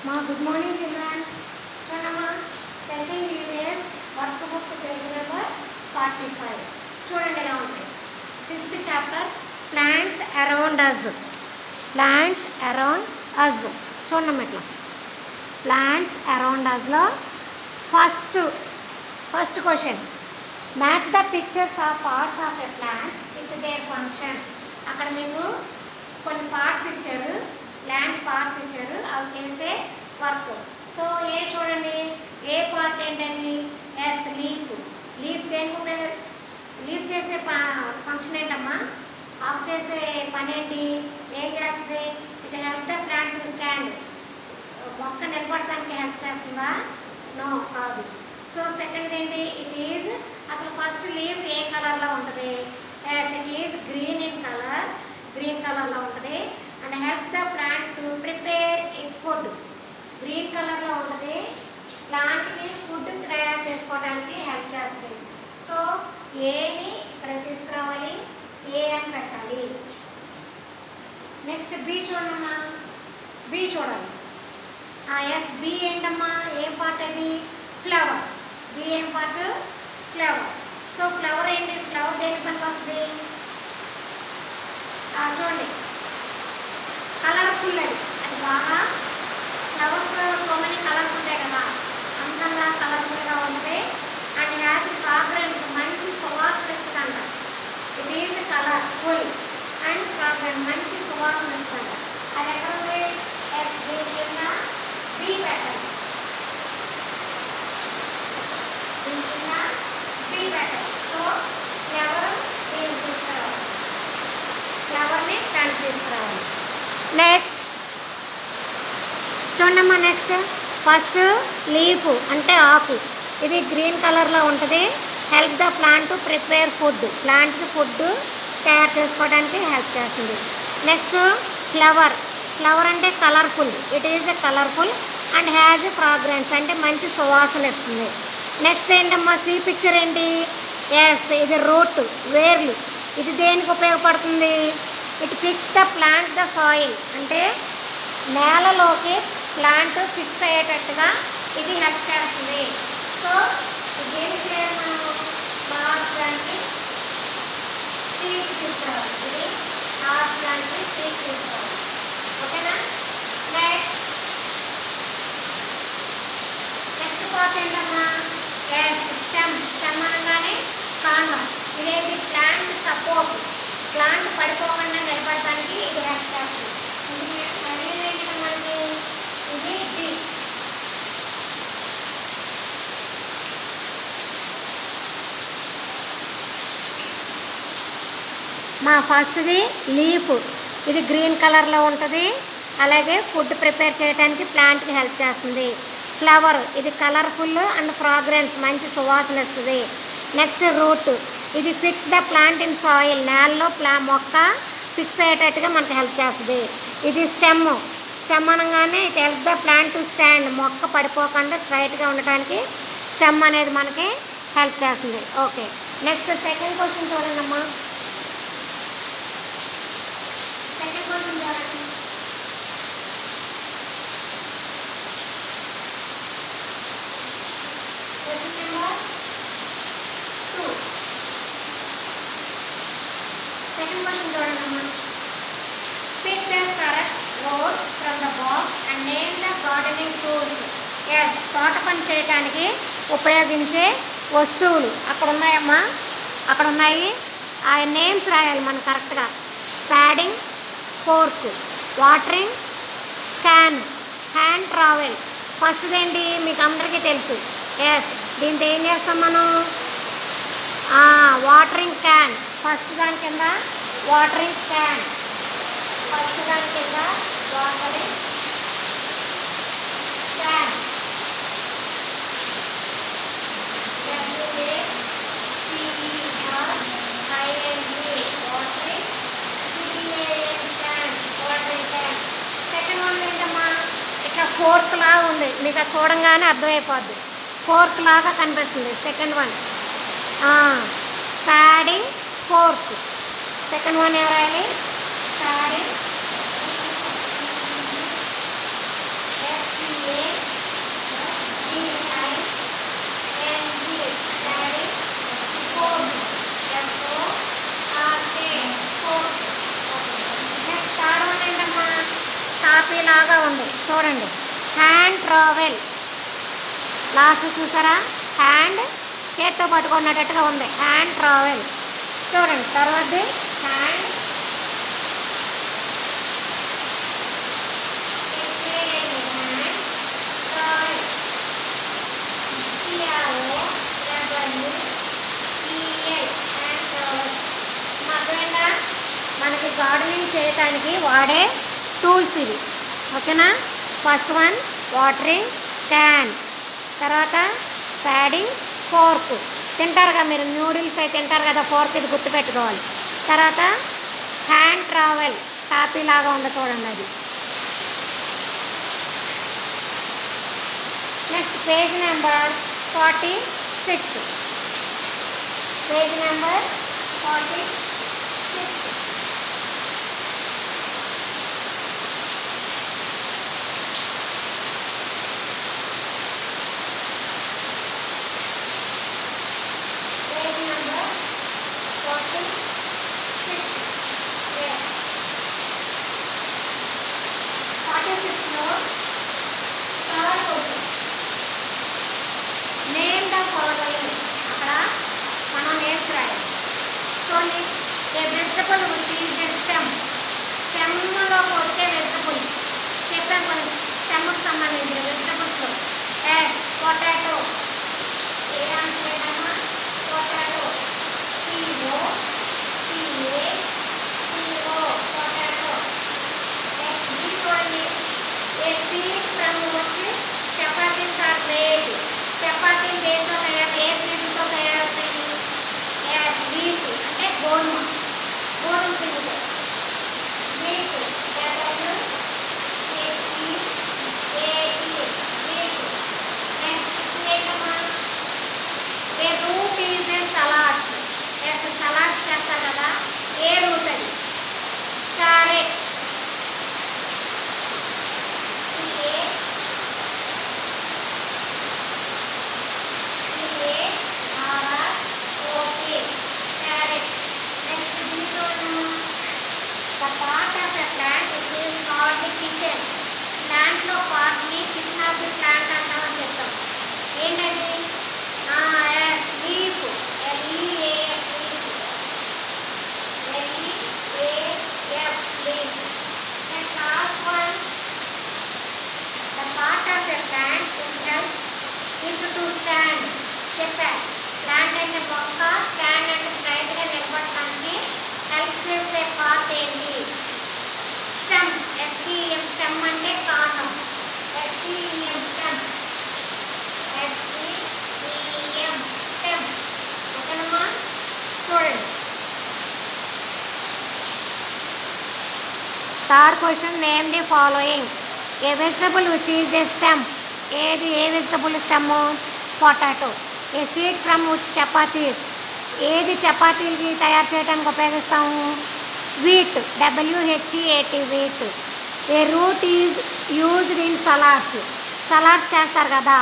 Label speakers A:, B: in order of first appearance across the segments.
A: మా good morning children చూడమ్మా second junior work book page number forty five చూడండి ఎలా ఉంటాయి fifth chapter plants around us plants around us చూడమ్మా ఇట్లా ప్లాంట్స్ అరౌండ్ అజ్లో first first question match the pictures of parts of a plants with their function అక్కడ మీకు కొన్ని parts ఇచ్చారు ల్యాండ్ పార్ట్స్ ఇచ్చారు అవి చేసే వర్క్ సో ఏ చూడండి ఏ పార్ట్ ఏంటని ఎస్ లీఫ్ లీఫ్ దేనికి ఉపయోగ లీఫ్ చేసే ఫంక్షన్ ఏంటమ్మా ఆఫ్ చేసే పని ఏంటి ఏం చేస్తుంది it help the plant to stand మొక్క నిలబడటానికి హెల్ప్ చేస్తుందా నో కాదు సో సెకండ్ ఏంటి ఇట్ ఈజ్ అసలు ఫస్ట్ లీఫ్ ఏ కలర్లో ఉంటుంది yes it is green in colour green కలర్లో ఉంటుంది and help the plant to prepare it food green కలర్లో ఉంటుంది ప్లాంట్కి ఫుడ్ తయారు చేసుకోవడానికి హెల్ప్ చేస్తుంది సో ఏని ఇక్కడ తీసుకురావాలి ఏ అని పెట్టాలి నెక్స్ట్ బి చూడమ్మా బి చూడాలి ఎస్ బి ఏంటమ్మా ఏం పార్ట్ అది ఫ్లవర్ బి ఏం పార్ట్ ఫ్లవర్ సో ఫ్లవర్ ఏంటి ఫ్లవర్ దేని పనికి వస్తుంది ఆ, చూడండి కలర్ఫుల్ అది అది బాగా ఫ్లవర్స్ సో మెనీ కలర్స్ ఉంటాయి కదా అందంగా కలర్ఫుల్గా ఉంటాయి అండ్ హ్యాచ్ ఫ్రాగ్రెన్స్ మంచి సువాసన ఇస్తుందంట it is colourful and fragrance మంచి సువాసన ఇస్తుందంట అది ఎక్కడ ఉంది ఎస్ బి కింద బి పెట్టండి దీని కింద బి పెట్టండి సో ఫ్లవర్ దీన్ని తీసుకురావాలి ఫ్లవర్ని ప్లాంట్ తీసుకురావాలి నెక్స్ట్ చూడమ్మా నెక్స్ట్ ఫస్ట్ లీఫ్ అంటే ఆకు ఇది గ్రీన్ కలర్లో ఉంటుంది help the plant to prepare food ప్లాంట్కి ఫుడ్ తయారు చేసుకోవడానికి హెల్ప్ చేస్తుంది నెక్స్ట్ ఫ్లవర్ ఫ్లవర్ అంటే colourful it is a colourful and has a fragrance అంటే మంచి సువాసన ఇస్తుంది నెక్స్ట్ ఏంటమ్మా సి పిక్చర్ ఏంటి ఎస్ ఇది రూట్ వేర్లు ఇది దేనికి ఉపయోగపడుతుంది it fix the plant the soil అంటే నేలలోకి ప్లాంట్ ఫిక్స్ అయ్యేటట్టుగా ఇది హెల్ప్ చేస్తుంది సో దేనికి లేదు మనం మాస్ ప్లాంట్కి సీట్ తీసుకురావాలి ఇది మాస్ ప్లాంట్కి సీట్ తీసుకురావాలి ఓకేనా నెక్స్ట్ నెక్స్ట్ పార్ట్ ఏంటమ్మా ఎస్ స్టెమ్ స్టెమ్ అనగానే కాండం ఇదేంటి ప్లాంట్ సపోర్ట్ ప్లాంట్ పడిపోకుండా నిలబడటానికి ఇది హెల్ప్ చేస్తుంది ఇది మళ్ళీ ఏంటి మనకి ఇది డి మా ఫస్ట్ది లీఫ్ ఇది గ్రీన్ కలర్లో ఉంటుంది అలాగే ఫుడ్ ప్రిపేర్ చేయడానికి ప్లాంట్కి హెల్ప్ చేస్తుంది ఫ్లవర్ ఇది కలర్ఫుల్ అండ్ ఫ్రాగ్రెన్స్ మంచి సువాసన ఇస్తుంది నెక్స్ట్ రూట్ ఇది fix the plant in soil నేలలో ప్లా మొక్క ఫిక్స్ అయ్యేటట్టుగా మనకి హెల్ప్ చేస్తుంది ఇది స్టెమ్ స్టెమ్ అనగానే it help the plant to stand మొక్క పడిపోకుండా స్ట్రైట్గా ఉండటానికి స్టెమ్ అనేది మనకి హెల్ప్ చేస్తుంది ఓకే నెక్స్ట్ సెకండ్ క్వశ్చన్ చూడండి అమ్మా సెకండ్ క్వశ్చన్ చూడండి question number two second question చూడండి అమ్మా pick the correct word from the box and name the gardening tools yes తోట పని చేయడానికి ఉపయోగించే వస్తువులు అక్కడ ఉన్నాయమ్మా అక్కడ ఉన్నాయి ఆ నేమ్స్ రాయాలి మనం కరెక్ట్గా spading fork watering can hand trowel first ఏంటి మీకు అందరికీ తెలుసు ఎస్ దీంతో ఏం చేస్తాం మనం వాటరింగ్ క్యాన్ ఫస్ట్ దాని కింద వాటరింగ్ క్యాన్ ఫస్ట్ దాని కింద వాటరింగ్ క్యాన్ సెకండ్ వన్ ఏంటమ్మా ఇట్లా ఫోర్క్ లాగా ఉంది మీకు అది చూడంగానే అర్థమైపోద్ది ఫోర్క్ లాగా కనిపిస్తుంది second one spading fork second one ఎవరు రాయాలి స్పాడింగ్ ఎస్పీ తాపీ లాగా ఉంది చూడండి హ్యాండ్ ట్రావెల్ లాస్ట్ చూసారా హ్యాండ్ చేత్తో పట్టుకున్నట్టుగా ఉంది హ్యాండ్ ట్రావెల్ చూడండి తర్వాతది హ్యాండ్ మనకి గార్డెనింగ్ చేయడానికి వాడే టూల్స్ ఇవి ఓకేనా ఫస్ట్ వన్ వాటరింగ్ క్యాన్ తర్వాత ప్యాడింగ్ ఫోర్క్ తింటారుగా మీరు న్యూడిల్స్ అయితే తింటారు కదా ఫోర్క్ ఇది గుర్తుపెట్టుకోవాలి తర్వాత హ్యాండ్ ట్రావెల్ టాపీ లాగా ఉంది చూడండి అది next page number forty six page number forty six page number forty six forty సిక్స్లో third question name the following అక్కడ మనం నేమ్స్ రాయాలి చూడండి ఏ వెజిటబుల్ వచ్చి స్టెమ్ స్టెమ్లో వచ్చే వెజిటబుల్ చెప్పాను కొన్ని స్టెమ్కి సంబంధించిన వెజిటబుల్స్లో ఏ పొటాటో ఏ అంటే potato T O T A T O potato next B చూడండి ఏ సీడ్ ఫ్రమ్ వచ్చి చపాతీ స్టార్ మేడ్ చపాతీ దేంతో తయారు ఏ సీడ్తో తయారవుతాయి ఎస్ వీట్ అంటే గోధుమ గోధుమ పిండితో wheat W A C A T wheat next ఏంటమ్మా a root is a salads yes salads చేస్తారు కదా ఏ రూట్ అది carrot a okay carrot next దీంట్లోను the part of the plant which is called the kitchen ప్లాంట్లో పార్ట్ని కిచెన్ ఆఫ్ ది ప్లాంట్ అంటామని చెప్తాం ఏంటది leaf L E A F leaf L E A F leaf next last one the part of the plant which helps it to stand చెప్పారు plant అంటే మొక్క stand అంటే స్ట్రైట్గా నిలబడటానికి హెల్ప్ చేసే పార్ట్ ఏంటి స్టెమ్ ఎస్టీఎం స్టెమ్ అంటే కాండం ఎస్టీఎం స్టెమ్ ఎస్టీఎం స్టెమ్ ఓకేనమ్మా చూడండి third question name the following a vegetable which is a stem ఏది a vegetable stem potato a seed from which chapatis ఏది చపాతీలకి తయారు చేయడానికి ఉపయోగిస్తాము wheat W H E A T wheat a root is used in salads salads చేస్తారు కదా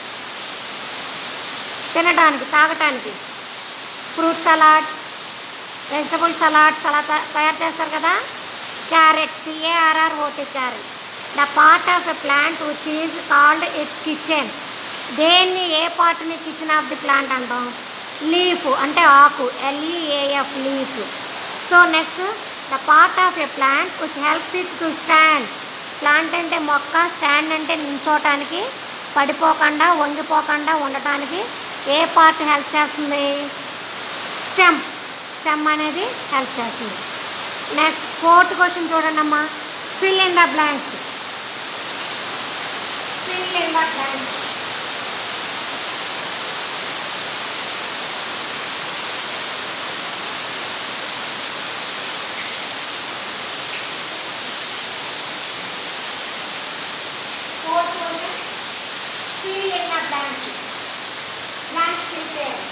A: తినడానికి తాగటానికి fruit salad vegetable salad salad తయారు చేస్తారు కదా carrot C A R R O T carrot the part of a plant which is called it's kitchen దేన్ని ఏ పార్ట్ని కిచెన్ ఆఫ్ ది ప్లాంట్ అంటాం లీఫ్ అంటే ఆకు L E A F leaf so next the part of a plant which helps it to stand plant అంటే మొక్క stand అంటే నించోటానికి పడిపోకుండా వంగిపోకుండా ఉండటానికి ఏ పార్ట్ హెల్ప్ చేస్తుంది స్టెమ్ స్టెమ్ అనేది హెల్ప్ చేస్తుంది నెక్స్ట్ ఫోర్త్ క్వశ్చన్ చూడండి అమ్మా fill in the blanks fill in the blanks fourth question fill in the blanks blanks fill చేయాలి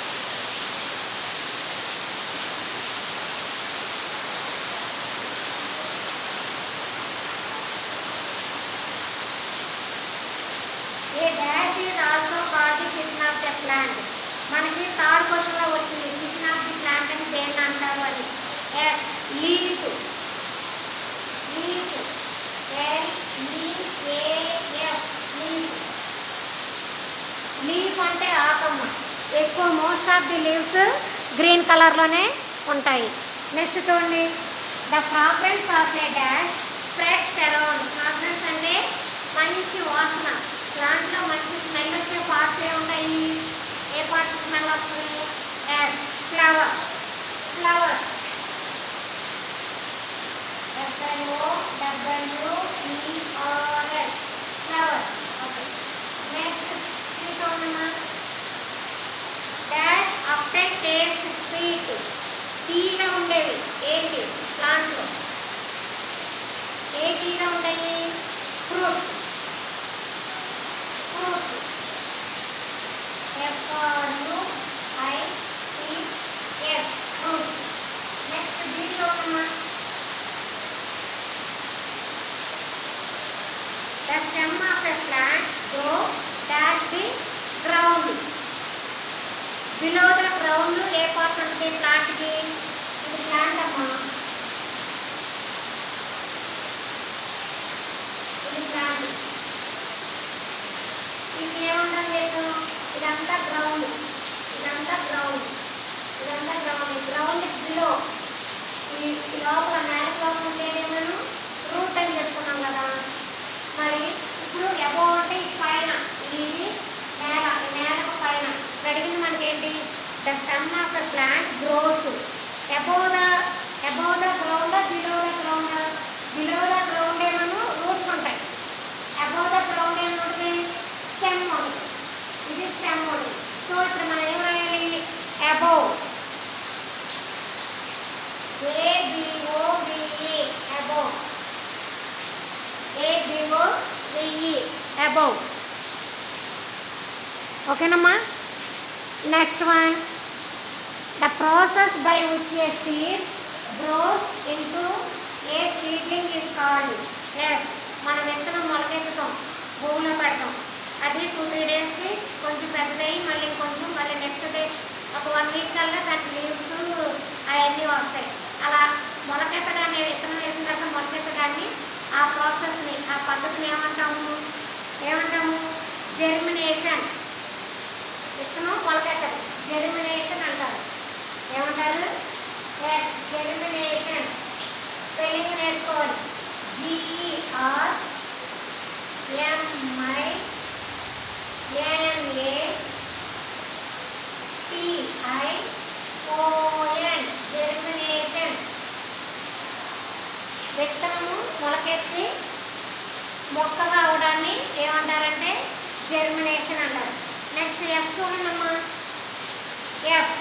A: a dash is also called the kitchen of the plant మనకి third క్వశ్చన్లో వచ్చింది kitchen of the plant అని దేన్ని అంటారు అని yes leaf leaf L most of the leaves green కలర్లోనే ఉంటాయి నెక్స్ట్ చూడండి the fragrance of a dash spreads around fragrance అంటే మంచి వాసన దాంట్లో మంచి స్మెల్ వచ్చే పార్ట్స్ ఏ ఉంటాయి ఏ పార్ట్స్ స్మెల్ వస్తుంది yes flower flowers F I O W E R S flowers okay next చూడమ్మా డాష్ అప్టెన్ టేస్ట్ స్వీట్ తీగా ఉండేవి ఏంటి ప్లాంట్లో ఏ తీగా ఉంటాయి fruits fruits F R U I S fruits next దీంట్లో ఉన్నమా The stem of a plant grow dash the ground. Below the ground ఏ పార్ట్ ఉంటుంది ప్లాంట్ కి ఇది ప్లాంట్ అమ్మా ఇది ప్లాంట్ ఇది ఏముండదు లేదు ఇదంతా గ్రౌండ్ ఇదంతా గ్రౌండ్ ఇదంతా గ్రౌండ్ గ్రౌండ్ బిలో ఈ ఈ లోపల నేల లోపల చేయమను రూట్ అని చెప్పుకున్నాం కదా మరి ఇప్పుడు ఎబో అంటే ఈ పైన ఈ నేల ఈ నేలకు పైన ఇప్పుడు అడిగింది మనకేంటి the stem of the plant grows above the above the ground below the ground below the ground ఏమో రూట్స్ ఉంటాయి అబో ద గ్రౌండ్ ఏముంటుంది స్టెమ్ ఉంటుంది ఇది స్టెమ్ ఉంటుంది సో ఇప్పుడు మనం ఏం రాయాలి అబో ఏబిఓబిఈ అబో ఏబిఓబిఈ అబో ఓకేనమ్మా next one the process by which a seed grows into a seedling is called yes మనం విత్తనం మొలకెత్తుతాం భూమిలో పెడతాం అది టూ త్రీ డేస్కి కొంచెం పెద్దదయ్యి మళ్ళీ కొంచెం మళ్ళీ నెక్స్ట్ డే ఒక వన్ వీక్ కల్లా దానికి లీవ్స్ అవన్నీ వస్తాయి అలా మొలకెత్తడాన్ని విత్తనం వేసిన తర్వాత మొలకెత్తడాన్ని ఆ ప్రాసెస్ని ఆ పద్ధతిని ఏమంటాము ఏమంటాము జెర్మినేషన్ విత్తనం మొలకెత్తడం జెర్మినేషన్ అంటారు ఏమంటారు ఎస్ జెర్మినేషన్ స్పెల్లింగ్ నేర్చుకోవాలి G E R M I N A T I O N germination విత్తనము మొలకెత్తి మొక్కగా అవడాన్ని ఏమంటారంటే జెర్మినేషన్ అంటారు నెక్స్ట్ ఎఫ్ చూడండి అమ్మా ఎఫ్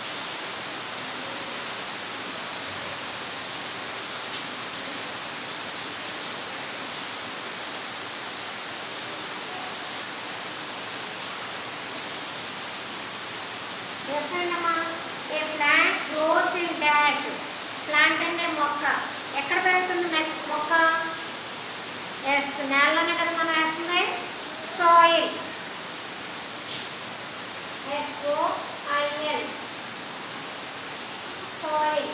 A: చెప్పండమ్మా a plant grows in dash plant అంటే మొక్క ఎక్కడ పెరుగుతుంది మె- మొక్క ఎస్ నేలలోనే కదా మనం వేస్తుంది soil S O I L soil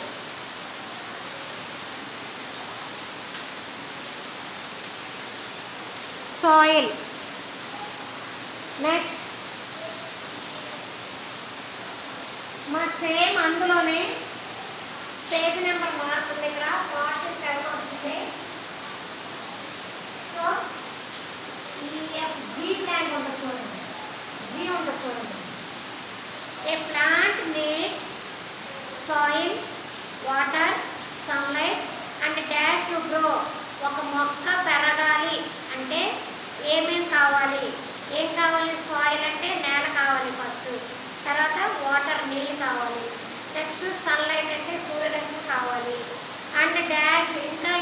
A: soil next మా సేమ్ అందులోనే పేజ్ నెంబర్ మారుతుంది ఇక్కడ ఫార్టీ సెవెన్ వస్తుంది సో ఈ జీ ప్లాంట్ ఉంటుంది చూడండి జీ ఉంటుంది చూడండి a plant needs soil water sunlight and dash to grow ఒక మొక్క పెరగాలి అంటే ఏమేం కావాలి ఏం కావాలి సాయిల్ అంటే నేల కావాలి ఫస్ట్ తర్వాత వాటర్ నీళ్ళు కావాలి నెక్స్ట్ సన్లైట్ అంటే సూర్యరశ్మి కావాలి అండ్ డాష్ ఇంకా